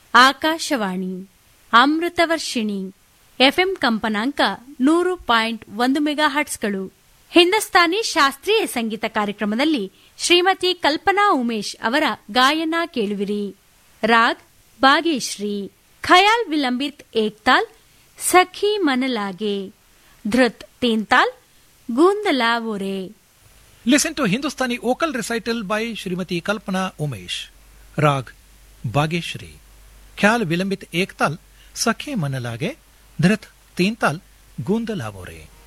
Akashvani Amritavarshini FM ಕಂಪನಾಂಕ ನೂರು point ಒಂದು ಮೆಗಾ ಹಟ್ಸ್ಗಳು ಹಿಂದೂಸ್ತಾನಿ ಶಾಸ್ತ್ರೀಯ ಸಂಗೀತ ಕಾರ್ಯಕ್ರಮದಲ್ಲಿ ಶ್ರೀಮತಿ ಕಲ್ಪನಾ ಉಮೇಶ್ ಅವರ ಗಾಯನ ಕೇಳುವಿರಿ ರಾಗ್ ಬಾಗೇಶ್ರೀ ಖಯಾಲ್ ವಿಲಂಬಿತ್ ಏಕ್ತಾಲ್ ಸಖಿ ಮನಲಾಗೆ ಧೃತ್ ತೀನ್ತಾಲ್ ಗೂಂದಲಾವೊರೆ Listen to Hindustani vocal recital by Srimati Kalpana Umesh. Rag Bageshri. Khyal Vilambit Ektal Sakhe Manalage Dhrit Teental Gundalavore.